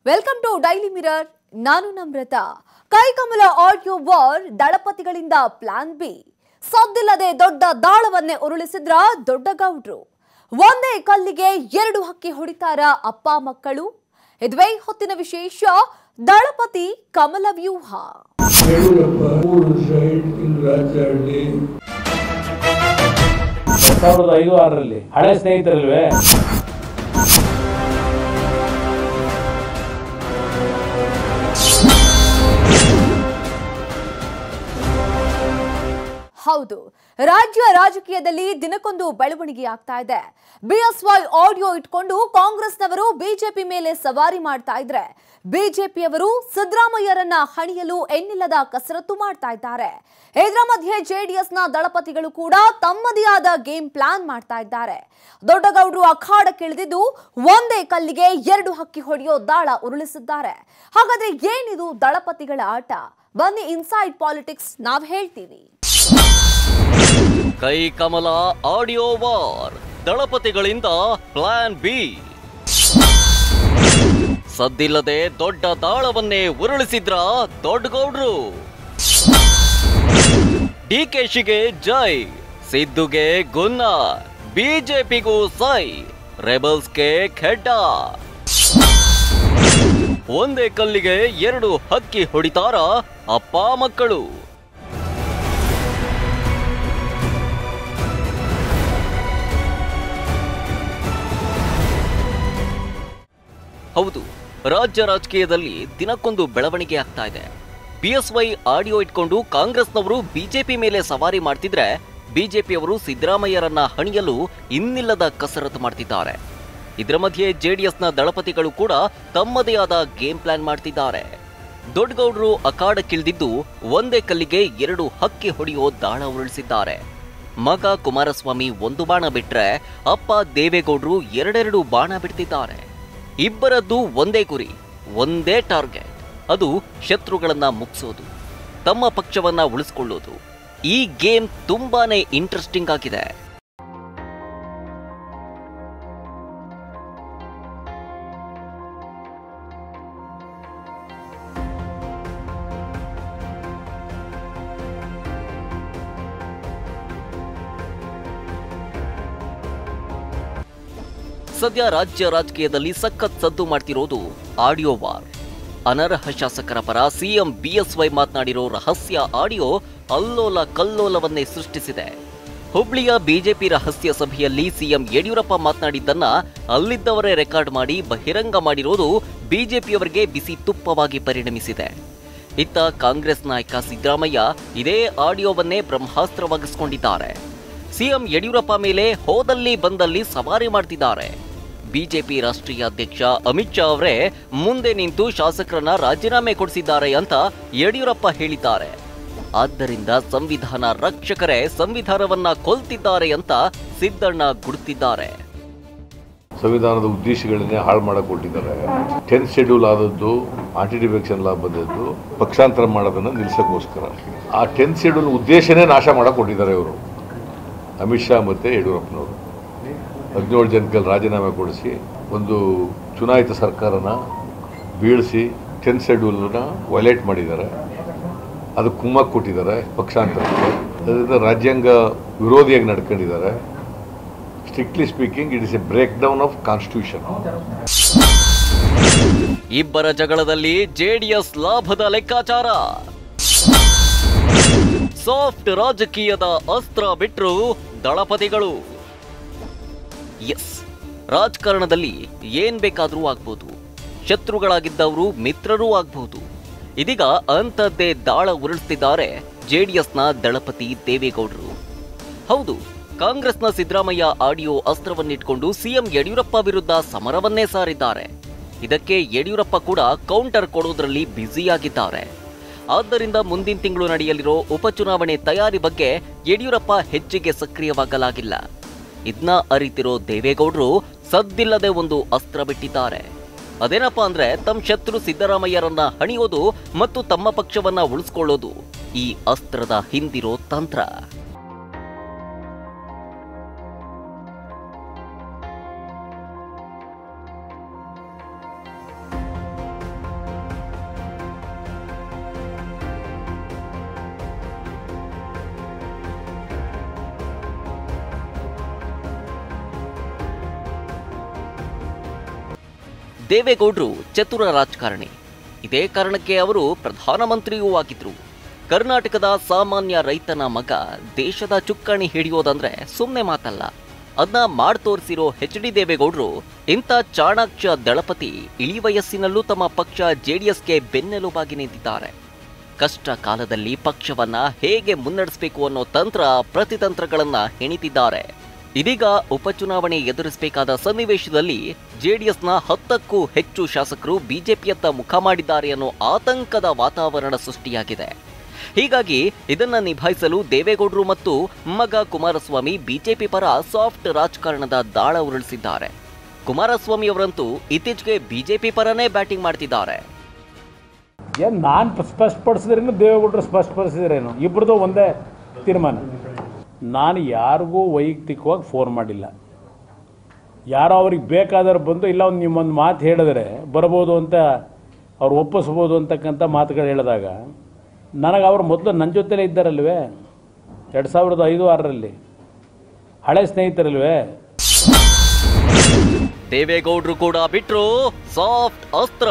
welcome to daily mirror ನಾನು ನಮ್ರತ ಕೈಕಮಲ audio war ದಳಪತಿಗಳಿಂದ ಪ್ಲಾನ್ ಬಿ ಸದ್ದಿಲ್ಲದೆ ದೊಡ್ಡ ದಾಳವನ್ನೇ ಉರುಳಿಸಿದ್ರ ದೊಡ್ಡ ಗೌಡ್ರು ಒಂದೇ ಕಲ್ಲಿಗೆ ಎರಡು ಹಕ್ಕಿ ಹೊಡಿತಾರ ಅಪ್ಪ ಮಕ್ಕಳು ಇದುವೇ ಹೊತ್ತಿನ ವಿಶೇಷ ದಳಪತಿ ಕಮಲ ವ್ಯೂಹ ಯಡಿಯೂರಪ್ಪ ಮೂರು ವರ್ಷ ಇನ್ನು ರಾಜ್ಯ ಆಡಲಿ ಎರಡ್ ಸಾವಿರದ ಐದು ಆರರಲ್ಲಿ ಹಳೆ ಸ್ನೇಹಿತರಲ್ವೇ ಹೌದು ರಾಜ್ಯ ರಾಜಕೀಯದಲ್ಲಿ ದಿನಕ್ಕೊಂದು ಬೆಳವಣಿಗೆ ಆಗ್ತಾ ಇದೆ ಬಿಎಸ್ವೈ ಆಡಿಯೋ ಇಟ್ಕೊಂಡು ಕಾಂಗ್ರೆಸ್ನವರು ಬಿಜೆಪಿ ಮೇಲೆ ಸವಾರಿ ಮಾಡ್ತಾ ಇದ್ರೆ ಬಿಜೆಪಿಯವರು ಸಿದ್ದರಾಮಯ್ಯರನ್ನ ಹಣಿಯಲು ಎನ್ನಿಲ್ಲದ ಕಸರತ್ತು ಮಾಡ್ತಾ ಇದ್ದಾರೆ ಇದರ ಮಧ್ಯೆ ಜೆಡಿಎಸ್ನ ದಳಪತಿಗಳು ಕೂಡ ತಮ್ಮದೇ ಆದ ಗೇಮ್ ಪ್ಲಾನ್ ಮಾಡ್ತಾ ಇದ್ದಾರೆ ದೊಡ್ಡಗೌಡರು ಅಖಾಡಕ್ಕಿಳಿದಿದ್ದು ಒಂದೇ ಕಲ್ಲಿಗೆ ಎರಡು ಹಕ್ಕಿ ಹೊಡೆಯೋ ದಾಳ ಉರುಳಿಸಿದ್ದಾರೆ ಹಾಗಾದ್ರೆ ಏನಿದು ದಳಪತಿಗಳ ಆಟ ಬನ್ನಿ ಇನ್ಸೈಡ್ ಪಾಲಿಟಿಕ್ಸ್ ನಾವ್ ಹೇಳ್ತೀವಿ ಕೈ ಕಮಲ ಆಡಿಯೋ ವಾರ್ ದಳಪತಿಗಳಿಂದ ಪ್ಲಾನ್ ಬಿ ಸದ್ದಿಲ್ಲದೆ ದೊಡ್ಡ ದಾಳವನ್ನೇ ಉರುಳಿಸಿದ್ರ ದೊಡ್ಡಗೌಡ್ರು ಡಿಕೆಶಿಗೆ ಜೈ ಸಿದ್ದುಗೆ ಗುನ್ನ ಬಿಜೆಪಿಗೂ ಸೈ ರೆಬಲ್ಸ್ಗೆ ಖೆಡ್ಡ ಒಂದೇ ಕಲ್ಲಿಗೆ ಎರಡು ಹಕ್ಕಿ ಹೊಡಿತಾರ ಅಪ್ಪ ಮಕ್ಕಳು ಹೌದು ರಾಜ್ಯ ರಾಜಕೀಯದಲ್ಲಿ ದಿನಕ್ಕೊಂದು ಬೆಳವಣಿಗೆ ಆಗ್ತಾ ಇದೆ ಬಿಎಸ್ವೈ ಆಡಿಯೋ ಇಟ್ಕೊಂಡು ಕಾಂಗ್ರೆಸ್ನವರು ಬಿಜೆಪಿ ಮೇಲೆ ಸವಾರಿ ಮಾಡ್ತಿದ್ರೆ ಬಿಜೆಪಿಯವರು ಸಿದ್ದರಾಮಯ್ಯರನ್ನ ಹಣಿಯಲು ಇನ್ನಿಲ್ಲದ ಕಸರತ್ತು ಮಾಡ್ತಿದ್ದಾರೆ ಇದರ ಮಧ್ಯೆ ಜೆಡಿಎಸ್ನ ದಳಪತಿಗಳು ಕೂಡ ತಮ್ಮದೇ ಆದ ಗೇಮ್ ಪ್ಲಾನ್ ಮಾಡ್ತಿದ್ದಾರೆ ದೊಡ್ಡಗೌಡರು ಅಖಾಡಕ್ಕಿಳಿದಿದ್ದು ಒಂದೇ ಕಲ್ಲಿಗೆ ಎರಡು ಹಕ್ಕಿ ಹೊಡೆಯೋ ದಾಳ ಉರುಳಿಸಿದ್ದಾರೆ ಮಗ ಕುಮಾರಸ್ವಾಮಿ ಒಂದು ಬಾಣ ಬಿಟ್ರೆ ಅಪ್ಪ ದೇವೇಗೌಡರು ಎರಡೆರಡು ಬಾಣ ಬಿಡ್ತಿದ್ದಾರೆ ಇಬ್ಬರದ್ದು ಒಂದೇ ಗುರಿ ಒಂದೇ ಟಾರ್ಗೆಟ್ ಅದು ಶತ್ರುಗಳನ್ನ ಮುಗಿಸೋದು ತಮ್ಮ ಪಕ್ಷವನ್ನ ಉಳಿಸ್ಕೊಳ್ಳೋದು ಈ ಗೇಮ್ ತುಂಬಾನೇ ಇಂಟ್ರೆಸ್ಟಿಂಗ್ ಆಗಿದೆ ಸದ್ಯ ರಾಜ್ಯ ರಾಜಕೀಯದಲ್ಲಿ ಸಖತ್ ಸದ್ದು ಮಾಡ್ತಿರೋದು ಆಡಿಯೋ ವಾರ್ ಅನರ್ಹ ಶಾಸಕರ ಪರ ಸಿಎಂ ಬಿಎಸ್ವೈ ಮಾತನಾಡಿರೋ ರಹಸ್ಯ ಆಡಿಯೋ ಅಲ್ಲೋಲ ಕಲ್ಲೋಲವನ್ನೇ ಸೃಷ್ಟಿಸಿದೆ ಹುಬ್ಳಿಯ ಬಿಜೆಪಿ ರಹಸ್ಯ ಸಭೆಯಲ್ಲಿ ಸಿಎಂ ಯಡಿಯೂರಪ್ಪ ಮಾತನಾಡಿದ್ದನ್ನ ಅಲ್ಲಿದ್ದವರೇ ರೆಕಾರ್ಡ್ ಮಾಡಿ ಬಹಿರಂಗ ಮಾಡಿರೋದು ಬಿಜೆಪಿಯವರಿಗೆ ಬಿಸಿ ತುಪ್ಪವಾಗಿ ಪರಿಣಮಿಸಿದೆ ಇತ್ತ ಕಾಂಗ್ರೆಸ್ ನಾಯಕ ಸಿದ್ದರಾಮಯ್ಯ ಇದೇ ಆಡಿಯೋವನ್ನೇ ಬ್ರಹ್ಮಾಸ್ತ್ರವಾಗಿಸಿಕೊಂಡಿದ್ದಾರೆ ಸಿಎಂ ಯಡಿಯೂರಪ್ಪ ಮೇಲೆ ಹೋದಲ್ಲಿ ಬಂದಲ್ಲಿ ಸವಾರಿ ಮಾಡ್ತಿದ್ದಾರೆ ಬಿಜೆಪಿ ರಾಷ್ಟ್ರೀಯ ಅಧ್ಯಕ್ಷ ಅಮಿತ್ ಶಾ ಅವರೇ ಮುಂದೆ ನಿಂತು ಶಾಸಕರನ್ನ ರಾಜೀನಾಮೆ ಕೊಡಿಸಿದ್ದಾರೆ ಅಂತ ಯಡಿಯೂರಪ್ಪ ಹೇಳಿದ್ದಾರೆ ಆದ್ದರಿಂದ ಸಂವಿಧಾನ ರಕ್ಷಕರೇ ಸಂವಿಧಾನವನ್ನ ಕೊಲ್ತಿದ್ದಾರೆ ಅಂತ ಸಿದ್ದಣ್ಣ ಗುಡುತ್ತಿದ್ದಾರೆ ಸಂವಿಧಾನದ ಉದ್ದೇಶಗಳನ್ನೇ ಹಾಳು ಮಾಡಕ್ ಕೊಟ್ಟಿದ್ದಾರೆ ಟೆಂತ್ ಶೆಡ್ಯೂಲ್ ಆದದ್ದು ಆಂಟಿ ಡಿಫೆಕ್ಷನ್ ಲಾ ಬಂದದ್ದು ಪಕ್ಷಾಂತರ ಮಾಡೋದನ್ನ ನಿಲ್ಸಕ್ಕೋಸ್ಕರ ಆ ಟೆಂತ್ ಶೆಡ್ಯೂಲ್ ಉದ್ದೇಶನೇ ನಾಶ ಮಾಡಕ್ ಕೊಟ್ಟಿದ್ದಾರೆ ಇವರು ಅಮಿತ್ ಶಾ ಮತ್ತೆ ಯಡಿಯೂರಪ್ಪನವರು ಹದಿನೇಳು ಜನಕ್ಕೆ ರಾಜೀನಾಮೆ ಕೊಡಿಸಿ ಒಂದು ಚುನಾಯಿತ ಸರ್ಕಾರನ ಬೀಳಿಸಿ ಟೆಂತ್ ಶೆಡ್ಯೂಲ್ನ ವೈಲೇಟ್ ಮಾಡಿದ್ದಾರೆ ಅದು ಕುಮ್ಮಕ್ ಕೊಟ್ಟಿದ್ದಾರೆ ಪಕ್ಷಾಂತರಕ್ಕೆ ಅದರಿಂದ ರಾಜ್ಯಾಂಗ ವಿರೋಧಿಯಾಗಿ ನಡ್ಕೊಂಡಿದ್ದಾರೆ strictly speaking it is a break down of constitution ಇಬ್ಬರ ಜಗಳದಲ್ಲಿ ಜೆಡಿಎಸ್ ಲಾಭದ ಲೆಕ್ಕಾಚಾರ ಸಾಫ್ಟ್ ರಾಜಕೀಯದ ಅಸ್ತ್ರ ಬಿಟ್ರು ದಳಪತಿಗಳು ಎಸ್ ರಾಜಕಾರಣದಲ್ಲಿ ಏನ್ ಬೇಕಾದ್ರೂ ಆಗ್ಬೋದು ಶತ್ರುಗಳಾಗಿದ್ದವರು ಮಿತ್ರರೂ ಆಗ್ಬಹುದು ಇದೀಗ ಅಂಥದ್ದೇ ದಾಳ ಉರುಳಿಸ್ತಿದ್ದಾರೆ ಜೆಡಿಎಸ್ನ ದಳಪತಿ ದೇವೇಗೌಡರು ಹೌದು ಕಾಂಗ್ರೆಸ್ನ ಸಿದ್ದರಾಮಯ್ಯ ಆಡಿಯೋ ಅಸ್ತ್ರವನ್ನಿಟ್ಕೊಂಡು ಸಿಎಂ ಯಡಿಯೂರಪ್ಪ ವಿರುದ್ಧ ಸಮರವನ್ನೇ ಸಾರಿದ್ದಾರೆ ಇದಕ್ಕೆ ಯಡಿಯೂರಪ್ಪ ಕೂಡ ಕೌಂಟರ್ ಕೊಡೋದ್ರಲ್ಲಿ ಬ್ಯುಸಿಯಾಗಿದ್ದಾರೆ ಆದ್ದರಿಂದ ಮುಂದಿನ ತಿಂಗಳು ನಡೆಯಲಿರೋ ಉಪಚುನಾವಣೆ ತಯಾರಿ ಬಗ್ಗೆ ಯಡಿಯೂರಪ್ಪ ಹೆಚ್ಚಿಗೆ ಸಕ್ರಿಯವಾಗಲಾಗಿಲ್ಲ ಇದನ್ನ ಅರಿತಿರೋ ದೇವೇಗೌಡರು ಸದ್ದಿಲ್ಲದೆ ಒಂದು ಅಸ್ತ್ರ ಬಿಟ್ಟಿದ್ದಾರೆ ಅದೇನಪ್ಪ ಅಂದ್ರೆ ತಮ್ಮ ಶತ್ರು ಸಿದ್ದರಾಮಯ್ಯರನ್ನ ಹಣಿಯೋದು ಮತ್ತು ತಮ್ಮ ಪಕ್ಷವನ್ನ ಉಳಿಸ್ಕೊಳ್ಳೋದು ಈ ಅಸ್ತ್ರದ ಹಿಂದಿರೋ ತಂತ್ರ ದೇವೇಗೌಡರು ಚತುರ ರಾಜಕಾರಣಿ ಇದೇ ಕಾರಣಕ್ಕೆ ಅವರು ಪ್ರಧಾನಮಂತ್ರಿಯೂ ಆಗಿದ್ರು ಕರ್ನಾಟಕದ ಸಾಮಾನ್ಯ ರೈತನ ಮಗ ದೇಶದ ಚುಕ್ಕಾಣಿ ಹಿಡಿಯೋದಂದ್ರೆ ಸುಮ್ಮನೆ ಮಾತಲ್ಲ ಅದನ್ನ ಮಾಡ್ ತೋರಿಸಿರೋ ಎಚ್ ಡಿ ದೇವೇಗೌಡರು ಇಂಥ ಚಾಣಾಕ್ಷ ದಳಪತಿ ಇಳಿ ವಯಸ್ಸಿನಲ್ಲೂ ತಮ್ಮ ಪಕ್ಷ ಜೆಡಿಎಸ್ಗೆ ಬೆನ್ನೆಲುಬಾಗಿ ನಿಂತಿದ್ದಾರೆ ಕಷ್ಟ ಕಾಲದಲ್ಲಿ ಪಕ್ಷವನ್ನ ಹೇಗೆ ಮುನ್ನಡೆಸಬೇಕು ಅನ್ನೋ ತಂತ್ರ ಪ್ರತಿತಂತ್ರಗಳನ್ನ ಹೆಣಿತಿದ್ದಾರೆ ಇದೀಗ ಉಪಚುನಾವಣೆ ಎದುರಿಸಬೇಕಾದ ಸನ್ನಿವೇಶದಲ್ಲಿ ಜೆಡಿಎಸ್ನ ಹತ್ತಕ್ಕೂ ಹೆಚ್ಚು ಶಾಸಕರು ಬಿಜೆಪಿಯತ್ತ ಮುಖ ಮಾಡಿದ್ದಾರೆ ಅನ್ನೋ ಆತಂಕದ ವಾತಾವರಣ ಸೃಷ್ಟಿಯಾಗಿದೆ ಹೀಗಾಗಿ ಇದನ್ನ ನಿಭಾಯಿಸಲು ದೇವೇಗೌಡರು ಮತ್ತು ಮಗ ಕುಮಾರಸ್ವಾಮಿ ಬಿಜೆಪಿ ಪರ ಸಾಫ್ಟ್ ರಾಜಕಾರಣದ ದಾಳ ಉರುಳಿಸಿದ್ದಾರೆ ಕುಮಾರಸ್ವಾಮಿ ಅವರಂತೂ ಇತ್ತೀಚೆಗೆ ಬಿಜೆಪಿ ಪರನೇ ಬ್ಯಾಟಿಂಗ್ ಮಾಡ್ತಿದ್ದಾರೆ ಏನು ನಾನು ಸ್ಪಷ್ಟಪಡಿಸಿದ್ರೇನು ದೇವೇಗೌಡರು ಸ್ಪಷ್ಟಪಡಿಸಿದ್ರೇನು ಇಬ್ಬರದು ಒಂದೇ ತೀರ್ಮಾನ ನಾನು ಯಾರಿಗೂ ವೈಯಕ್ತಿಕವಾಗಿ ಫೋನ್ ಮಾಡಿಲ್ಲ ಯಾರೋ ಅವ್ರಿಗೆ ಬೇಕಾದವ್ರು ಬಂದು ಇಲ್ಲ ಒಂದು ನಿಮ್ಮೊಂದು ಮಾತು ಹೇಳಿದ್ರೆ ಬರ್ಬೋದು ಅಂತ ಅವ್ರು ಒಪ್ಪಿಸ್ಬೋದು ಅಂತಕ್ಕಂಥ ಮಾತುಗಳು ಹೇಳಿದಾಗ ನನಗೆ ಅವ್ರು ಮೊದಲು ನನ್ನ ಜೊತೆಲೇ ಇದ್ದಾರಲ್ವೇ ಎರಡು ಸಾವಿರದ ಐದು ಆರರಲ್ಲಿ ಹಳೆ ಸ್ನೇಹಿತರಲ್ವೇ ದೇವೇಗೌಡರು ಕೂಡ ಬಿಟ್ರು ಸಾಫ್ಟ್ ಅಸ್ತ್ರ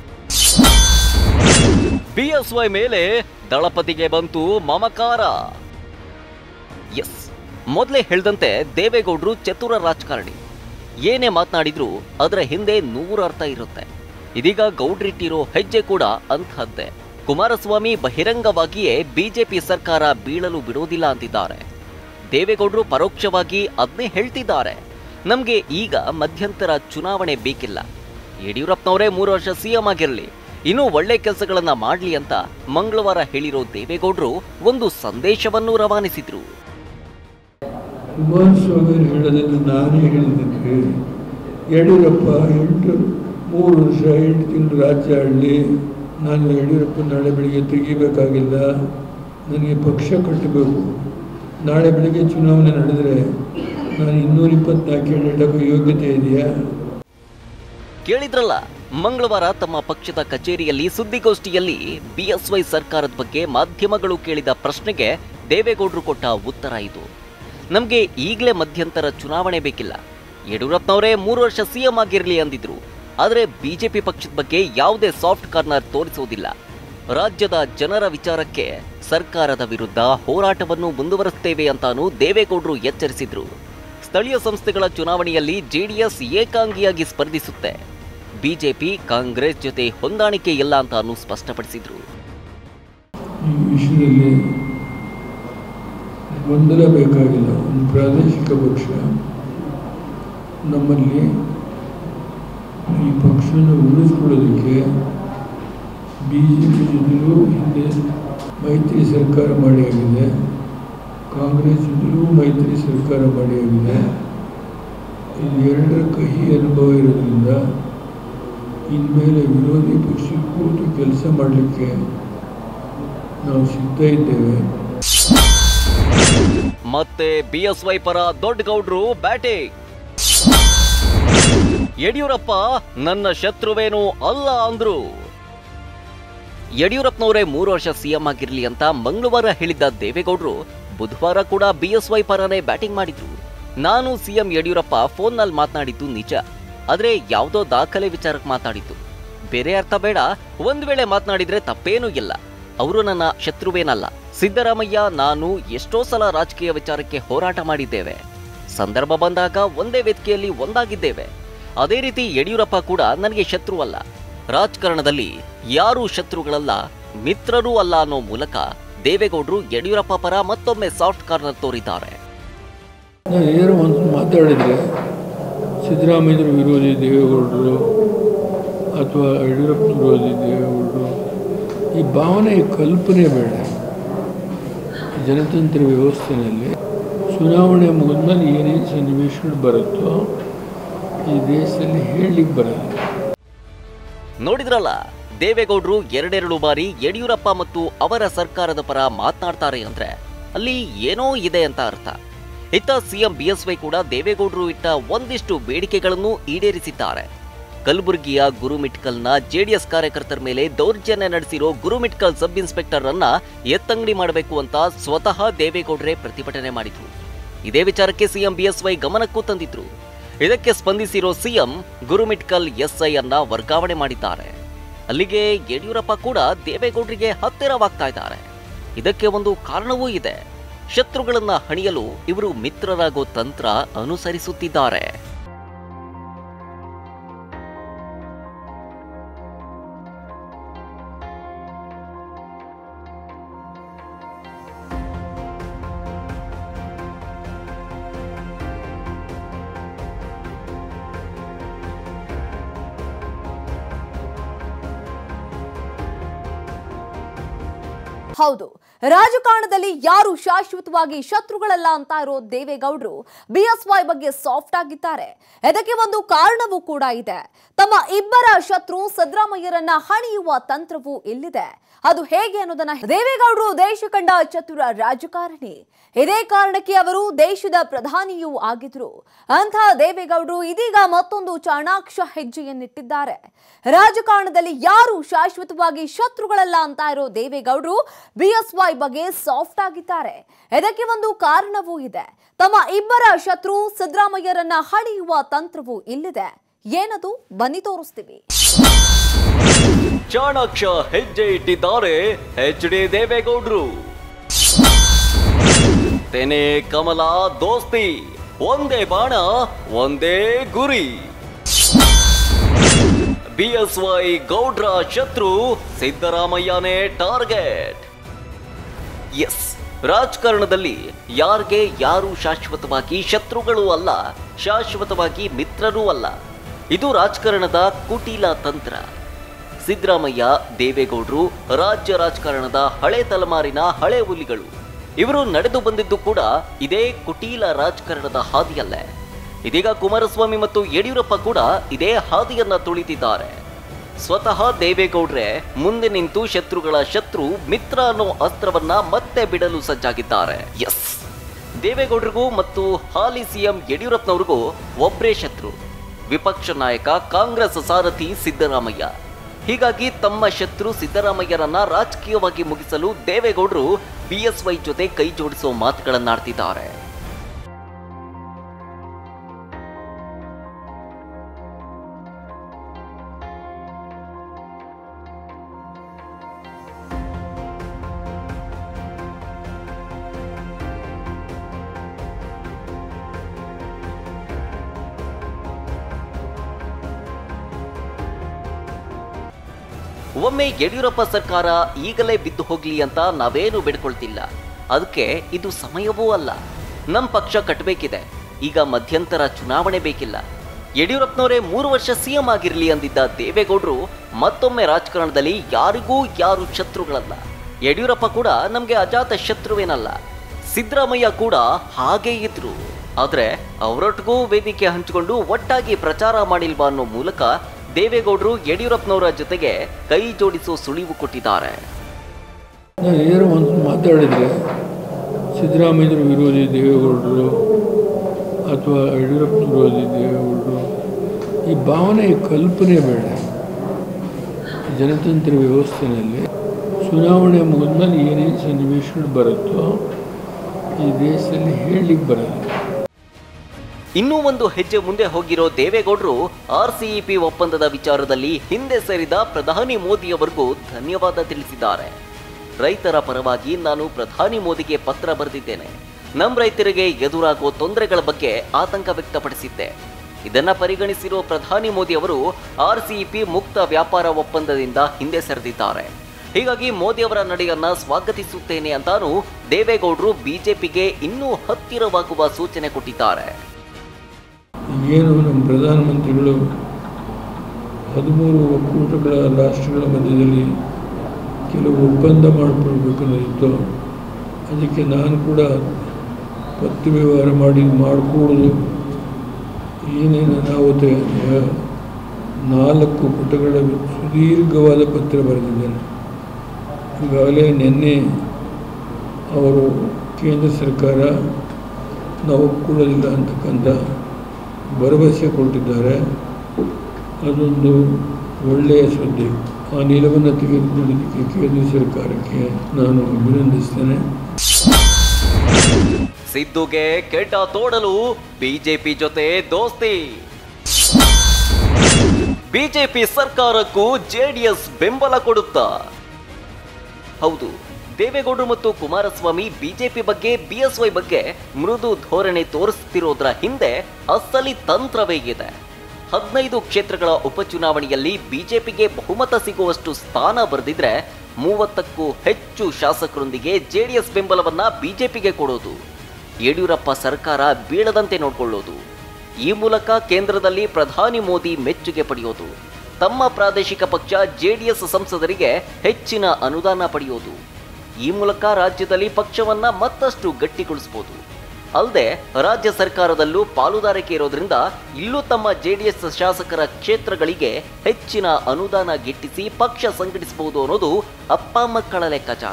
ಬಿಎಸ್ವೈ ಮೇಲೆ ದಳಪತಿಗೆ ಬಂತು ಮಮಕಾರ ಎಸ್ ಮೊದಲೇ ಹೇಳ್ದಂತೆ ದೇವೇಗೌಡರು ಚತುರ ರಾಜಕಾರಣಿ ಏನೇ ಮಾತನಾಡಿದ್ರು ಅದರ ಹಿಂದೆ ನೂರು ಅರ್ಥ ಇರುತ್ತೆ ಇದೀಗ ಗೌಡ್ರಿಟ್ಟಿರೋ ಹೆಜ್ಜೆ ಕೂಡ ಅಂಥದ್ದೇ ಕುಮಾರಸ್ವಾಮಿ ಬಹಿರಂಗವಾಗಿಯೇ ಬಿಜೆಪಿ ಸರ್ಕಾರ ಬೀಳಲು ಬಿಡೋದಿಲ್ಲ ಅಂತಿದ್ದಾರೆ ದೇವೇಗೌಡರು ಪರೋಕ್ಷವಾಗಿ ಅದನ್ನೇ ಹೇಳ್ತಿದ್ದಾರೆ ನಮ್ಗೆ ಈಗ ಮಧ್ಯಂತರ ಚುನಾವಣೆ ಬೇಕಿಲ್ಲ ಯಡಿಯೂರಪ್ಪನವರೇ ಮೂರು ವರ್ಷ ಸಿಎಂ ಆಗಿರಲಿ ಇನ್ನೂ ಒಳ್ಳೆ ಕೆಲಸಗಳನ್ನ ಮಾಡ್ಲಿ ಅಂತ ಮಂಗಳವಾರ ಹೇಳಿರೋ ದೇವೇಗೌಡರು ಒಂದು ಸಂದೇಶವನ್ನು ರವಾನಿಸಿದ್ರು ಕುಮಾರಸ್ವಾಮಿ ಹೇಳೋದನ್ನು ನಾನೇ ಹೇಳಿದ್ದಕ್ಕೆ ಯಡಿಯೂರಪ್ಪ ಎಂಟು ಮೂರು ವರ್ಷ ಎಂಟು ತಿಂಗಳು ರಾಜ್ಯ ಆಡಲಿ ನಾನು ಯಡಿಯೂರಪ್ಪ ನಾಳೆ ಬೆಳಿಗ್ಗೆ ತೆಗಿಬೇಕಾಗಿಲ್ಲ ನನಗೆ ಪಕ್ಷ ಕಟ್ಟಬೇಕು ನಾಳೆ ಬೆಳಿಗ್ಗೆ ಚುನಾವಣೆ ನಡೆದರೆ ನಾನು ಇನ್ನೂರ ಇಪ್ಪತ್ನಾಲ್ಕು ಹೇಳಕ್ಕೆ ಯೋಗ್ಯತೆ ಇದೆಯಾ ಕೇಳಿದ್ರಲ್ಲ ಮಂಗಳವಾರ ತಮ್ಮ ಪಕ್ಷದ ಕಚೇರಿಯಲ್ಲಿ ಸುದ್ದಿಗೋಷ್ಠಿಯಲ್ಲಿ ಬಿಎಸ್ವೈ ಸರ್ಕಾರದ ಬಗ್ಗೆ ಮಾಧ್ಯಮಗಳು ಕೇಳಿದ ಪ್ರಶ್ನೆಗೆ ದೇವೇಗೌಡರು ಕೊಟ್ಟ ಉತ್ತರ ಇದು ನಮ್ಗೆ ಈಗಲೇ ಮಧ್ಯಂತರ ಚುನಾವಣೆ ಬೇಕಿಲ್ಲ ಯಡಿಯೂರಪ್ಪನವರೇ ಮೂರು ವರ್ಷ ಸಿಎಂ ಆಗಿರಲಿ ಅಂದಿದ್ರು ಆದರೆ ಬಿಜೆಪಿ ಪಕ್ಷದ ಬಗ್ಗೆ ಯಾವುದೇ ಸಾಫ್ಟ್ ಕಾರ್ನರ್ ತೋರಿಸುವುದಿಲ್ಲ ರಾಜ್ಯದ ಜನರ ವಿಚಾರಕ್ಕೆ ಸರ್ಕಾರದ ವಿರುದ್ಧ ಹೋರಾಟವನ್ನು ಮುಂದುವರಿಸುತ್ತೇವೆ ಅಂತಾನೂ ದೇವೇಗೌಡರು ಎಚ್ಚರಿಸಿದ್ರು ಸ್ಥಳೀಯ ಸಂಸ್ಥೆಗಳ ಚುನಾವಣೆಯಲ್ಲಿ ಜೆಡಿಎಸ್ ಏಕಾಂಗಿಯಾಗಿ ಸ್ಪರ್ಧಿಸುತ್ತೆ ಬಿಜೆಪಿ ಕಾಂಗ್ರೆಸ್ ಜೊತೆ ಹೊಂದಾಣಿಕೆ ಇಲ್ಲ ಅಂತಾನೂ ಸ್ಪಷ್ಟಪಡಿಸಿದ್ರು ಈ ವಿಷಯದಲ್ಲಿ ಗೊಂದಲ ಬೇಕಾಗಿಲ್ಲ ಒಂದು ಪ್ರಾದೇಶಿಕ ಪಕ್ಷ ನಮ್ಮಲ್ಲಿ ಈ ಪಕ್ಷನ ಉಳಿಸ್ಕೊಳ್ಳೋದಕ್ಕೆ ಬಿ ಜೆ ಪಿ ಜೊತೆಲೂ ಹಿಂದೆ ಮೈತ್ರಿ ಸರ್ಕಾರ ಮಾಡಿ ಆಗಿದೆ ಕಾಂಗ್ರೆಸ್ ಜೊತೆಲೂ ಮೈತ್ರಿ ಸರ್ಕಾರ ಮಾಡಿ ಆಗಿದೆ ಇದು ಎರಡರ ಕಹಿ ಅನುಭವ ಇರೋದ್ರಿಂದ ಇನ್ಮೇಲೆ ವಿರೋಧಿ ಪಕ್ಷ ಕೂತು ಕೆಲಸ ಮಾಡಲಿಕ್ಕೆ ನಾವು ಸಿದ್ಧ ಇದ್ದೇವೆ ಮತ್ತೆ ಬಿಎಸ್ವೈ ಪರ ದೊಡ್ಡ ಗೌಡ್ರು ಬ್ಯಾಟಿಂಗ್ ಯಡಿಯೂರಪ್ಪ ನನ್ನ ಶತ್ರುವೇನೂ ಅಲ್ಲ ಅಂದ್ರು ಯಡಿಯೂರಪ್ಪನವರೇ ಮೂರು ವರ್ಷ ಸಿಎಂ ಆಗಿರ್ಲಿ ಅಂತ ಮಂಗಳವಾರ ಹೇಳಿದ್ದ ದೇವೇಗೌಡರು ಬುಧವಾರ ಕೂಡ ಬಿಎಸ್ವೈ ಪರನೇ ಬ್ಯಾಟಿಂಗ್ ಮಾಡಿದ್ರು ನಾನು ಸಿಎಂ ಯಡಿಯೂರಪ್ಪ ಫೋನ್ನಲ್ಲಿ ಮಾತನಾಡಿದ್ದು ನಿಜ ಆದ್ರೆ ಯಾವುದೋ ದಾಖಲೆ ವಿಚಾರಕ್ಕೆ ಮಾತಾಡಿದ್ದು ಬೇರೆ ಅರ್ಥ ಬೇಡ ಒಂದ್ ವೇಳೆ ಮಾತನಾಡಿದ್ರೆ ತಪ್ಪೇನೂ ಇಲ್ಲ ಅವರು ನನ್ನ ಶತ್ರುವೇನಲ್ಲ ಸಿದ್ದರಾಮಯ್ಯ ನಾನು ಎಷ್ಟೋ ಸಲ ರಾಜಕೀಯ ವಿಚಾರಕ್ಕೆ ಹೋರಾಟ ಮಾಡಿದ್ದೇವೆ ಸಂದರ್ಭ ಬಂದಾಗ ಒಂದೇ ವೇದಿಕೆಯಲ್ಲಿ ಒಂದಾಗಿದ್ದೇವೆ ಅದೇ ರೀತಿ ಯಡಿಯೂರಪ್ಪ ಕೂಡ ನನಗೆ ಶತ್ರುವಲ್ಲ ರಾಜಕಾರಣದಲ್ಲಿ ಯಾರೂ ಶತ್ರುಗಳಲ್ಲ ಮಿತ್ರರೂ ಅಲ್ಲ ಅನ್ನೋ ಮೂಲಕ ದೇವೇಗೌಡರು ಯಡಿಯೂರಪ್ಪ ಪರ ಮತ್ತೊಮ್ಮೆ ಸಾಫ್ಟ್ ಕಾರ್ನರ್ ತೋರಿದ್ದಾರೆ ನಾನು ಏನೋ ಒಂದು ಮಾತಾಡಿದರೆ ಸಿದ್ದರಾಮಯ್ಯರ ವಿರೋಧಿ ದೇವೇಗೌಡರು ಅಥವಾ ಯಡಿಯೂರಪ್ಪ ವಿರೋಧಿ ದೇವೇಗೌಡರು ಈ ಭಾವನೆ ಈ ಕಲ್ಪನೆ ಬೇಡ ಜನತಂತ್ರ ವ್ಯವಸ್ಥೆಯಲ್ಲಿ ಚುನಾವಣೆ ಮುಗಿದ್ಮೇಲೆ ಏನೇನು ಸನ್ನಿವೇಶಗಳು ಬರುತ್ತೋ ಈ ದೇಶದಲ್ಲಿ ಹೇಳಲಿಕ್ಕೆ ಬರಲ್ಲ ನೋಡಿದ್ರಲ್ಲ ದೇವೇಗೌಡರು ಎರಡೆರಡು ಬಾರಿ ಯಡಿಯೂರಪ್ಪ ಮತ್ತು ಅವರ ಸರ್ಕಾರದ ಪರ ಮಾತನಾಡ್ತಾರೆ ಅಂದ್ರೆ ಅಲ್ಲಿ ಏನೋ ಇದೆ ಅಂತ ಅರ್ಥ ಇತ್ತ ಸಿಎಂ ಬಿಎಸ್ವೈ ಕೂಡ ದೇವೇಗೌಡರು ಇಟ್ಟ ಒಂದಿಷ್ಟು ಬೇಡಿಕೆಗಳನ್ನು ಈಡೇರಿಸಿದ್ದಾರೆ ಕಲಬುರಗಿಯ ಗುರುಮಿಟ್ಕಲ್ನ ಜೆಡಿಎಸ್ ಕಾರ್ಯಕರ್ತರ ಮೇಲೆ ದೌರ್ಜನ್ಯ ನಡೆಸಿರೋ ಗುರುಮಿಟ್ಕಲ್ ಸಬ್ ಇನ್ಸ್ಪೆಕ್ಟರ್ ಅನ್ನ ಎತ್ತಂಗಡಿ ಮಾಡಬೇಕು ಅಂತ ಸ್ವತಃ ದೇವೇಗೌಡರೇ ಪ್ರತಿಭಟನೆ ಮಾಡಿದ್ರು ಇದೇ ವಿಚಾರಕ್ಕೆ ಸಿಎಂ ಬಿಎಸ್ವೈ ಗಮನಕ್ಕೂ ತಂದಿದ್ರು ಇದಕ್ಕೆ ಸ್ಪಂದಿಸಿರೋ ಸಿಎಂ ಗುರುಮಿಟ್ಕಲ್ ಎಸ್ಐ ಅನ್ನ ವರ್ಗಾವಣೆ ಮಾಡಿದ್ದಾರೆ ಅಲ್ಲಿಗೆ ಯಡಿಯೂರಪ್ಪ ಕೂಡ ದೇವೇಗೌಡರಿಗೆ ಹತ್ತಿರವಾಗ್ತಾ ಇದ್ದಾರೆ ಇದಕ್ಕೆ ಒಂದು ಕಾರಣವೂ ಇದೆ ಶತ್ರುಗಳನ್ನ ಹಣಿಯಲು ಇವರು ಮಿತ್ರರಾಗೋ ತಂತ್ರ ಅನುಸರಿಸುತ್ತಿದ್ದಾರೆ ಹೌದು ರಾಜಕಾರಣದಲ್ಲಿ ಯಾರು ಶಾಶ್ವತವಾಗಿ ಶತ್ರುಗಳಲ್ಲ ಅಂತ ಇರೋ ದೇವೇಗೌಡರು ಬಿಎಸ್ವೈ ಬಗ್ಗೆ ಸಾಫ್ಟ್ ಆಗಿದ್ದಾರೆ ಇದಕ್ಕೆ ಒಂದು ಕಾರಣವೂ ಕೂಡ ಇದೆ ತಮ್ಮ ಇಬ್ಬರ ಶತ್ರು ಸಿದ್ದರಾಮಯ್ಯರನ್ನ ಹಣಿಯುವ ತಂತ್ರವೂ ಇಲ್ಲಿದೆ ಅದು ಹೇಗೆ ಅನ್ನೋದನ್ನ ದೇವೇಗೌಡರು ದೇಶ ಕಂಡ ಚತುರ ರಾಜಕಾರಣಿ ಇದೇ ಕಾರಣಕ್ಕೆ ಅವರು ದೇಶದ ಪ್ರಧಾನಿಯೂ ಆಗಿದ್ರು ಅಂಥ ದೇವೇಗೌಡರು ಇದೀಗ ಮತ್ತೊಂದು ಚಾಣಾಕ್ಷ ಹೆಜ್ಜೆಯನ್ನಿಟ್ಟಿದ್ದಾರೆ ರಾಜಕಾರಣದಲ್ಲಿ ಯಾರು ಶಾಶ್ವತವಾಗಿ ಶತ್ರುಗಳಲ್ಲ ಅಂತ ಇರೋ ದೇವೇಗೌಡರು ಬಿಎಸ್ವೈ ಬಗ್ಗೆ ಸಾಫ್ಟ್ ಆಗಿದ್ದಾರೆ ಇದಕ್ಕೆ ಒಂದು ಕಾರಣವೂ ಇದೆ ತಮ್ಮ ಇಬ್ಬರ ಶತ್ರು ಸಿದ್ದರಾಮಯ್ಯರನ್ನ ಹಣಿಯುವ ತಂತ್ರವೂ ಇಲ್ಲಿದೆ ಏನದು ಬನ್ನಿ ತೋರಿಸ್ತೀವಿ ಚಾಣಾಕ್ಷ ಹೆಜ್ಜೆ ಇಟ್ಟಿದ್ದಾರೆ ಎಚ್ ಡಿ ದೇವೇಗೌಡರು ತೆನೆ ಕಮಲ ದೋಸ್ತಿ ಒಂದೇ ಬಾಣ ಒಂದೇ ಗುರಿ ಬಿಎಸ್ವೈ ಗೌಡ್ರ ಶತ್ರು ಸಿದ್ದರಾಮಯ್ಯನೇ ಟಾರ್ಗೆಟ್ ಎಸ್ ರಾಜಕಾರಣದಲ್ಲಿ ಯಾರಿಗೆ ಯಾರು ಶಾಶ್ವತವಾಗಿ ಶತ್ರುಗಳೂ ಅಲ್ಲ ಶಾಶ್ವತವಾಗಿ ಮಿತ್ರರೂ ಅಲ್ಲ ಇದು ರಾಜಕಾರಣದ ಕುಟೀಲ ತಂತ್ರ ಸಿದ್ದರಾಮಯ್ಯ ದೇವೇಗೌಡರು ರಾಜ್ಯ ರಾಜಕಾರಣದ ಹಳೆ ತಲೆಮಾರಿನ ಹಳೆ ಹುಲಿಗಳು ಇವರು ನಡೆದು ಬಂದಿದ್ದು ಕೂಡ ಇದೇ ಕುಟೀಲ ರಾಜಕಾರಣದ ಹಾದಿಯಲ್ಲೇ ಇದೀಗ ಕುಮಾರಸ್ವಾಮಿ ಮತ್ತು ಯಡಿಯೂರಪ್ಪ ಕೂಡ ಇದೇ ಹಾದಿಯನ್ನ ತುಳಿತಿದ್ದಾರೆ ಸ್ವತಃ ದೇವೇಗೌಡ್ರೆ ಮುಂದೆ ನಿಂತು ಶತ್ರುಗಳ ಶತ್ರು ಮಿತ್ರ ಅನ್ನೋ ಅಸ್ತ್ರವನ್ನ ಮತ್ತೆ ಬಿಡಲು ಸಜ್ಜಾಗಿದ್ದಾರೆ ಎಸ್ ದೇವೇಗೌಡರಿಗೂ ಮತ್ತು ಹಾಲಿ ಸಿಎಂ ಯಡಿಯೂರಪ್ಪನವ್ರಿಗೂ ಒಬ್ಬರೇ ಶತ್ರು ವಿಪಕ್ಷ ನಾಯಕ ಕಾಂಗ್ರೆಸ್ ಸಾರಥಿ ಸಿದ್ದರಾಮಯ್ಯ ಹೀಗಾಗಿ ತಮ್ಮ ಶತ್ರು ಸಿದ್ದರಾಮಯ್ಯರನ್ನ ರಾಜಕೀಯವಾಗಿ ಮುಗಿಸಲು ದೇವೇಗೌಡರು ಬಿಎಸ್ವೈ ಜೊತೆ ಕೈ ಜೋಡಿಸೋ ಮಾತುಗಳನ್ನಾಡ್ತಿದ್ದಾರೆ ಒಮ್ಮೆ ಯಡಿಯೂರಪ್ಪ ಸರ್ಕಾರ ಈಗಲೇ ಬಿದ್ದು ಹೋಗ್ಲಿ ಅಂತ ನಾವೇನು ಬೇಡ್ಕೊಳ್ತಿಲ್ಲ ಅದಕ್ಕೆ ಇದು ಸಮಯವೂ ಅಲ್ಲ ನಮ್ಮ ಪಕ್ಷ ಕಟ್ಟಬೇಕಿದೆ ಈಗ ಮಧ್ಯಂತರ ಚುನಾವಣೆ ಬೇಕಿಲ್ಲ ಯಡಿಯೂರಪ್ಪನವರೇ ಮೂರು ವರ್ಷ ಸಿಎಂ ಆಗಿರಲಿ ಅಂದಿದ್ದ ದೇವೇಗೌಡರು ಮತ್ತೊಮ್ಮೆ ರಾಜಕಾರಣದಲ್ಲಿ ಯಾರಿಗೂ ಯಾರು ಶತ್ರುಗಳಲ್ಲ ಯಡಿಯೂರಪ್ಪ ಕೂಡ ನಮಗೆ ಅಜಾತ ಶತ್ರುವೇನಲ್ಲ ಸಿದ್ದರಾಮಯ್ಯ ಕೂಡ ಹಾಗೇ ಇದ್ರು ಆದ್ರೆ ಅವರೊಟ್ಟಿಗೂ ವೇದಿಕೆ ಹಂಚಿಕೊಂಡು ಒಟ್ಟಾಗಿ ಪ್ರಚಾರ ಮಾಡಿಲ್ವಾ ಅನ್ನೋ ಮೂಲಕ ದೇವೇಗೌಡರು ಯಡಿಯೂರಪ್ಪನವರ ಜೊತೆಗೆ ಕೈ ಜೋಡಿಸೋ ಸುಳಿವು ಕೊಟ್ಟಿದ್ದಾರೆ ನಾನು ಏನೋ ಒಂದು ಮಾತಾಡಿದರೆ ಸಿದ್ದರಾಮಯ್ಯರ ವಿರೋಧಿ ದೇವೇಗೌಡರು ಅಥವಾ ಯಡಿಯೂರಪ್ಪ ವಿರೋಧಿ ದೇವೇಗೌಡರು ಈ ಭಾವನೆ ಈ ಕಲ್ಪನೆ ಬೇಡ ಜನತಂತ್ರ ವ್ಯವಸ್ಥೆಯಲ್ಲಿ ಚುನಾವಣೆ ಮುಗಿದ್ಮೇಲೆ ಏನೇನು ಸನ್ನಿವೇಶಗಳು ಬರುತ್ತೋ ಈ ದೇಶದಲ್ಲಿ ಹೇಳಲಿಕ್ಕೆ ಬರಲ್ಲ ಇನ್ನೂ ಒಂದು ಹೆಜ್ಜೆ ಮುಂದೆ ಹೋಗಿರೋ ದೇವೇಗೌಡರು ಆರ್ಸಿಇಪಿ ಒಪ್ಪಂದದ ವಿಚಾರದಲ್ಲಿ ಹಿಂದೆ ಸೇರಿದ ಪ್ರಧಾನಿ ಮೋದಿಯವರಿಗೂ ಧನ್ಯವಾದ ತಿಳಿಸಿದ್ದಾರೆ ರೈತರ ಪರವಾಗಿ ನಾನು ಪ್ರಧಾನಿ ಮೋದಿಗೆ ಪತ್ರ ಬರೆದಿದ್ದೇನೆ ನಮ್ಮ ರೈತರಿಗೆ ಎದುರಾಗೋ ತೊಂದರೆಗಳ ಬಗ್ಗೆ ಆತಂಕ ವ್ಯಕ್ತಪಡಿಸಿದ್ದೆ ಇದನ್ನ ಪರಿಗಣಿಸಿರೋ ಪ್ರಧಾನಿ ಮೋದಿ ಅವರು ಆರ್ಸಿಇಪಿ ಮುಕ್ತ ವ್ಯಾಪಾರ ಒಪ್ಪಂದದಿಂದ ಹಿಂದೆ ಸರಿದಿದ್ದಾರೆ ಹೀಗಾಗಿ ಮೋದಿ ಅವರ ನಡೆಯನ್ನ ಸ್ವಾಗತಿಸುತ್ತೇನೆ ಅಂತಾನೂ ದೇವೇಗೌಡರು ಬಿಜೆಪಿಗೆ ಇನ್ನೂ ಹತ್ತಿರವಾಗುವ ಸೂಚನೆ ಕೊಟ್ಟಿದ್ದಾರೆ ಏನು ನಮ್ಮ ಪ್ರಧಾನಮಂತ್ರಿಗಳು ಹದಿಮೂರು ಒಕ್ಕೂಟಗಳ ರಾಷ್ಟ್ರಗಳ ಮಧ್ಯದಲ್ಲಿ ಕೆಲವು ಒಪ್ಪಂದ ಮಾಡಿಕೊಳ್ಬೇಕನ್ನೋದಿತ್ತು ಅದಕ್ಕೆ ನಾನು ಕೂಡ ಪತ್ರ ವ್ಯವಹಾರ ಮಾಡಿ ಮಾಡಿಕೊಡೋದು ಏನೇನು ಅನಾಹುತ ಇದೆ, ನಾಲ್ಕು ಪುಟಗಳ ಸುದೀರ್ಘವಾದ ಪತ್ರ ಬರೆದಿದ್ದೇನೆ ಈಗಾಗಲೇ ನಿನ್ನೆ ಅವರು ಕೇಂದ್ರ ಸರ್ಕಾರ ನಾವು ಒಪ್ಕೊಳ್ಳೋದಿಲ್ಲ ಅಂತಕ್ಕಂಥ ಭರವಸೆ ಕೊಟ್ಟಿದ್ದಾರೆ ಅದೊಂದು ಒಳ್ಳೆಯ ಸುದ್ದಿ ಆ ನಿಲುವನ್ನು ತೆಗೆದುಕೊಳ್ಳೋದಕ್ಕೆ ಕೇಂದ್ರ ಸರ್ಕಾರಕ್ಕೆ ನಾನು ಅಭಿನಂದಿಸ್ತೇನೆ ಸಿದ್ದುಗೆ ಕೆಟ್ಟ ತೋಡಲು ಬಿಜೆಪಿ ಜೊತೆ ದೋಸ್ತಿ ಬಿಜೆಪಿ ಸರ್ಕಾರಕ್ಕೂ ಜೆಡಿಎಸ್ ಬೆಂಬಲ ಕೊಡುತ್ತಾ ಹೌದು ದೇವೇಗೌಡರು ಮತ್ತು ಕುಮಾರಸ್ವಾಮಿ ಬಿಜೆಪಿ ಬಗ್ಗೆ ಬಿಎಸ್ವೈ ಬಗ್ಗೆ ಮೃದು ಧೋರಣೆ ತೋರಿಸುತ್ತಿರೋದ್ರ ಹಿಂದೆ ಅಸಲಿ ತಂತ್ರವೇ ಇದೆ ಹದಿನೈದು ಕ್ಷೇತ್ರಗಳ ಉಪಚುನಾವಣೆಯಲ್ಲಿ ಬಿಜೆಪಿಗೆ ಬಹುಮತ ಸಿಗುವಷ್ಟು ಸ್ಥಾನ ಬರೆದಿದ್ರೆ ಮೂವತ್ತಕ್ಕೂ ಹೆಚ್ಚು ಶಾಸಕರೊಂದಿಗೆ ಜೆಡಿಎಸ್ ಬೆಂಬಲವನ್ನ ಬಿಜೆಪಿಗೆ ಕೊಡೋದು ಯಡಿಯೂರಪ್ಪ ಸರ್ಕಾರ ಬೀಳದಂತೆ ನೋಡಿಕೊಳ್ಳೋದು ಈ ಮೂಲಕ ಕೇಂದ್ರದಲ್ಲಿ ಪ್ರಧಾನಿ ಮೋದಿ ಮೆಚ್ಚುಗೆ ಪಡೆಯೋದು ತಮ್ಮ ಪ್ರಾದೇಶಿಕ ಪಕ್ಷ ಜೆಡಿಎಸ್ ಸಂಸದರಿಗೆ ಹೆಚ್ಚಿನ ಅನುದಾನ ಪಡೆಯೋದು ಈ ಮೂಲಕ ರಾಜ್ಯದಲ್ಲಿ ಪಕ್ಷವನ್ನ ಮತ್ತಷ್ಟು ಗಟ್ಟಿಗೊಳಿಸಬಹುದು ಅಲ್ಲದೆ ರಾಜ್ಯ ಸರ್ಕಾರದಲ್ಲೂ ಪಾಲುದಾರಿಕೆ ಇರೋದ್ರಿಂದ ಇಲ್ಲೂ ತಮ್ಮ ಜೆಡಿಎಸ್ ಶಾಸಕರ ಕ್ಷೇತ್ರಗಳಿಗೆ ಹೆಚ್ಚಿನ ಅನುದಾನ ಗಿಟ್ಟಿಸಿ ಪಕ್ಷ ಸಂಘಟಿಸಬಹುದು ಅನ್ನೋದು ಅಪ್ಪ ಮಕ್ಕಳ ಲೆಕ್ಕಾಚಾರ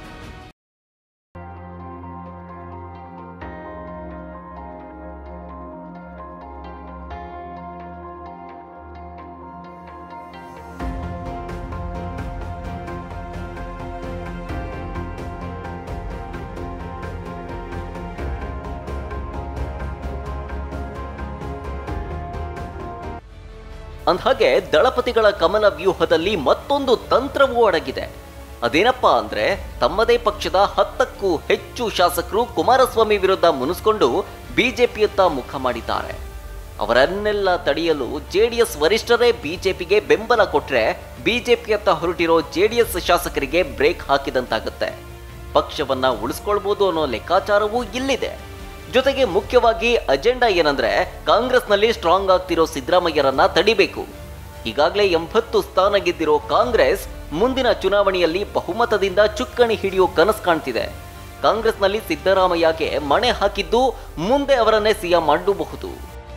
ಅಂದ್ಹಾಗೆ ದಳಪತಿಗಳ ಕಮಲ ವ್ಯೂಹದಲ್ಲಿ ಮತ್ತೊಂದು ತಂತ್ರವೂ ಅಡಗಿದೆ ಅದೇನಪ್ಪಾ ಅಂದ್ರೆ ತಮ್ಮದೇ ಪಕ್ಷದ ಹತ್ತಕ್ಕೂ ಹೆಚ್ಚು ಶಾಸಕರು ಕುಮಾರಸ್ವಾಮಿ ವಿರುದ್ಧ ಮುನಿಸ್ಕೊಂಡು ಬಿಜೆಪಿಯತ್ತ ಮುಖ ಮಾಡಿದ್ದಾರೆ ಅವರನ್ನೆಲ್ಲ ತಡೆಯಲು ಜೆಡಿಎಸ್ ವರಿಷ್ಠರೇ ಬಿಜೆಪಿಗೆ ಬೆಂಬಲ ಕೊಟ್ರೆ ಬಿಜೆಪಿಯತ್ತ ಹೊರಟಿರೋ ಜೆಡಿಎಸ್ ಶಾಸಕರಿಗೆ ಬ್ರೇಕ್ ಹಾಕಿದಂತಾಗುತ್ತೆ ಪಕ್ಷವನ್ನ ಉಳಿಸ್ಕೊಳ್ಬೋದು ಅನ್ನೋ ಲೆಕ್ಕಾಚಾರವೂ ಇಲ್ಲಿದೆ ಜೊತೆಗೆ ಮುಖ್ಯವಾಗಿ ಅಜೆಂಡಾ ಏನಂದ್ರೆ ಕಾಂಗ್ರೆಸ್ನಲ್ಲಿ ಸ್ಟ್ರಾಂಗ್ ಆಗ್ತಿರೋ ಸಿದ್ದರಾಮಯ್ಯರನ್ನ ತಡಿಬೇಕು ಈಗಾಗಲೇ ಎಂಬತ್ತು ಸ್ಥಾನ ಗೆದ್ದಿರೋ ಕಾಂಗ್ರೆಸ್ ಮುಂದಿನ ಚುನಾವಣೆಯಲ್ಲಿ ಬಹುಮತದಿಂದ ಚುಕ್ಕಾಣಿ ಹಿಡಿಯೋ ಕನಸು ಕಾಣ್ತಿದೆ ಕಾಂಗ್ರೆಸ್ನಲ್ಲಿ ಸಿದ್ದರಾಮಯ್ಯಗೆ ಮಣೆ ಹಾಕಿದ್ದು ಮುಂದೆ ಅವರನ್ನೇ ಸಿಎಂ ಮಾಡಬಹುದು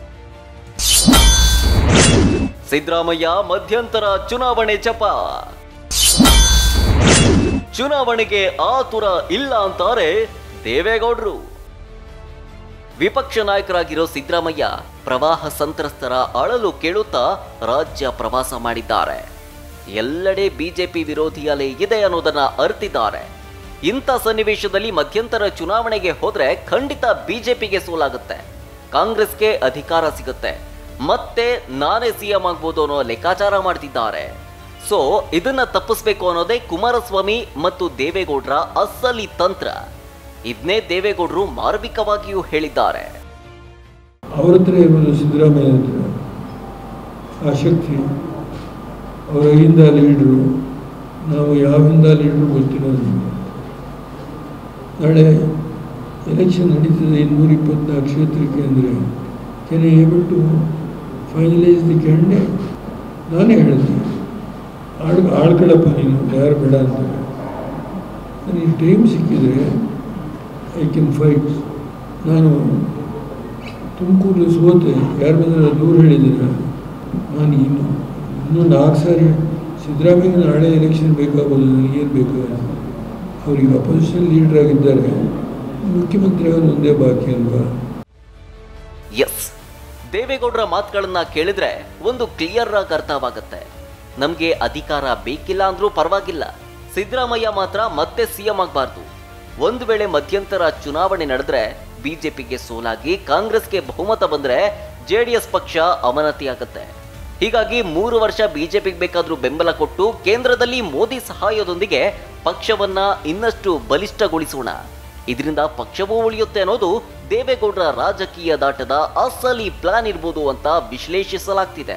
ಸಿದ್ದರಾಮಯ್ಯ ಮಧ್ಯಂತರ ಚುನಾವಣೆ ಜಪ ಚುನಾವಣೆಗೆ ಆತುರ ಇಲ್ಲ ಅಂತಾರೆ ದೇವೇಗೌಡರು ವಿಪಕ್ಷ ನಾಯಕರಾಗಿರೋ ಸಿದ್ದರಾಮಯ್ಯ ಪ್ರವಾಹ ಸಂತ್ರಸ್ತರ ಅಳಲು ಕೇಳುತ್ತಾ ರಾಜ್ಯ ಪ್ರವಾಸ ಮಾಡಿದ್ದಾರೆ ಎಲ್ಲೆಡೆ ಬಿಜೆಪಿ ವಿರೋಧಿ ಅಲೆ ಇದೆ ಅನ್ನೋದನ್ನ ಅರ್ತಿದ್ದಾರೆ ಇಂಥ ಸನ್ನಿವೇಶದಲ್ಲಿ ಮಧ್ಯಂತರ ಚುನಾವಣೆಗೆ ಹೋದ್ರೆ ಖಂಡಿತ ಬಿಜೆಪಿಗೆ ಸೋಲಾಗುತ್ತೆ ಕಾಂಗ್ರೆಸ್ಗೆ ಅಧಿಕಾರ ಸಿಗುತ್ತೆ ಮತ್ತೆ ನಾನೇ ಸಿಎಂ ಆಗ್ಬೋದು ಅನ್ನೋ ಲೆಕ್ಕಾಚಾರ ಮಾಡ್ತಿದ್ದಾರೆ ಸೊ ಇದನ್ನ ತಪ್ಪಿಸ್ಬೇಕು ಅನ್ನೋದೇ ಕುಮಾರಸ್ವಾಮಿ ಮತ್ತು ದೇವೇಗೌಡರ ಅಸಲಿ ತಂತ್ರ ಇದನ್ನೇ ದೇವೇಗೌಡರು ಮಾರ್ಮಿಕವಾಗಿಯೂ ಹೇಳಿದ್ದಾರೆ ಅವ್ರ ಹತ್ರ ಇರೋದು ಸಿದ್ದರಾಮಯ್ಯ ಹತ್ರ ಆ ಶಕ್ತಿ ಅವರ ಹಿಂದ ಲೀಡ್ರು ನಾವು ಯಾವಿಂದ ಲೀಡ್ರು ಗೊತ್ತಿಲ್ಲ ನಮಗೆ ನಾಳೆ ಎಲೆಕ್ಷನ್ ನಡೀತದೆ ಇನ್ನೂರ ಇಪ್ಪತ್ನಾಲ್ಕು ಕ್ಷೇತ್ರಕ್ಕೆ ಅಂದರೆ can able to finalize the candidate ನಾನೇ ಹೇಳ್ತೀನಿ ಆಳ್ ಆಳ್ಕೊಳಪ್ಪ ನೀನು ಯಾರು ಬೇಡ ಅಂತಾರೆ ನನಗೆ ಟೈಮ್ ಸಿಕ್ಕಿದರೆ ಐ ಕೆನ್ ಫೈಟ್ ನಾನು ತುಮಕೂರು ಸೋತೆ ಯಾರ ಬಂದರೆ ದೂರ ಹೇಳಿದ್ದೀರ ನಾನು ಇನ್ನು ಇನ್ನೂ ನಾಲ್ಕು ಸಾರಿ ಸಿದ್ದರಾಮಯ್ಯ ನಾಳೆ ಎಲೆಕ್ಷನ್ ಬೇಕಾಗೋದು ನನಗೇನು ಬೇಕಾಗುತ್ತೆ ಅವ್ರಿಗೆ ಅಪೋಸಿಷನ್ ಲೀಡರ್ ಆಗಿದ್ದಾರೆ ಮುಖ್ಯಮಂತ್ರಿ ಆಗೋದು ಒಂದೇ ಬಾಕಿ ಅಲ್ವಾ ಎಸ್ ದೇವೇಗೌಡರ ಮಾತುಗಳನ್ನ ಕೇಳಿದ್ರೆ ಒಂದು ಕ್ಲಿಯರ್ ಆಗಿ ಅರ್ಥವಾಗುತ್ತೆ ನಮ್ಗೆ ಅಧಿಕಾರ ಬೇಕಿಲ್ಲ ಅಂದ್ರೂ ಪರವಾಗಿಲ್ಲ ಸಿದ್ದರಾಮಯ್ಯ ಮಾತ್ರ ಮತ್ತೆ ಸಿಎಂ ಆಗಬಾರ್ದು ಒಂದು ವೇಳೆ ಮಧ್ಯಂತರ ಚುನಾವಣೆ ನಡೆದ್ರೆ ಬಿಜೆಪಿಗೆ ಸೋಲಾಗಿ ಕಾಂಗ್ರೆಸ್ಗೆ ಬಹುಮತ ಬಂದ್ರೆ ಜೆಡಿಎಸ್ ಪಕ್ಷ ಅವನತಿಯಾಗುತ್ತೆ ಹೀಗಾಗಿ ಮೂರು ವರ್ಷ ಬಿಜೆಪಿಗೆ ಬೇಕಾದ್ರೂ ಬೆಂಬಲ ಕೊಟ್ಟು ಕೇಂದ್ರದಲ್ಲಿ ಮೋದಿ ಸಹಾಯದೊಂದಿಗೆ ಪಕ್ಷವನ್ನ ಇನ್ನಷ್ಟು ಬಲಿಷ್ಠಗೊಳಿಸೋಣ ಇದರಿಂದ ಪಕ್ಷವೂ ಉಳಿಯುತ್ತೆ ಅನ್ನೋದು ದೇವೇಗೌಡರ ರಾಜಕೀಯ ದಾಟದ ಅಸಲಿ ಪ್ಲಾನ್ ಇರ್ಬೋದು ಅಂತ ವಿಶ್ಲೇಷಿಸಲಾಗ್ತಿದೆ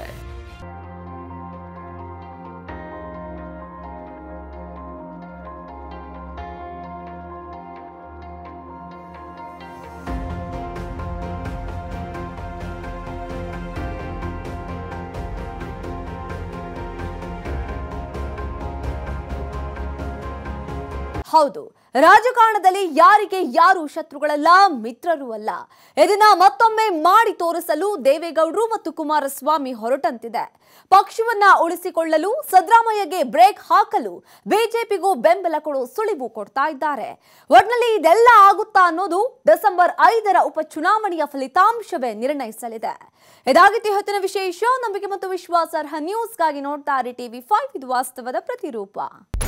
ಹೌದು ರಾಜಕಾರಣದಲ್ಲಿ ಯಾರಿಗೆ ಯಾರು ಶತ್ರುಗಳಲ್ಲ ಮಿತ್ರರು ಅಲ್ಲ ಇದನ್ನ ಮತ್ತೊಮ್ಮೆ ಮಾಡಿ ತೋರಿಸಲು ದೇವೇಗೌಡರು ಮತ್ತು ಕುಮಾರಸ್ವಾಮಿ ಹೊರಟಂತಿದೆ ಪಕ್ಷವನ್ನ ಉಳಿಸಿಕೊಳ್ಳಲು ಸಿದ್ದರಾಮಯ್ಯಗೆ ಬ್ರೇಕ್ ಹಾಕಲು ಬಿಜೆಪಿಗೂ ಬೆಂಬಲ ಕೊಡೋ ಸುಳಿವು ಕೊಡ್ತಾ ಇದ್ದಾರೆ ಒಟ್ನಲ್ಲಿ ಇದೆಲ್ಲ ಆಗುತ್ತಾ ಅನ್ನೋದು ಡಿಸೆಂಬರ್ ಐದರ ಉಪಚುನಾವಣೆಯ ಫಲಿತಾಂಶವೇ ನಿರ್ಣಯಿಸಲಿದೆ ಇದಾಗಿತ್ತು ಇವತ್ತಿನ ವಿಶೇಷ ನಂಬಿಕೆ ಮತ್ತು ವಿಶ್ವಾಸಾರ್ಹ ನ್ಯೂಸ್ಗಾಗಿ ನೋಡ್ತಾ ಇರಿ ಟಿವಿ ಫೈವ್ ಇದು ವಾಸ್ತವದ ಪ್ರತಿರೂಪ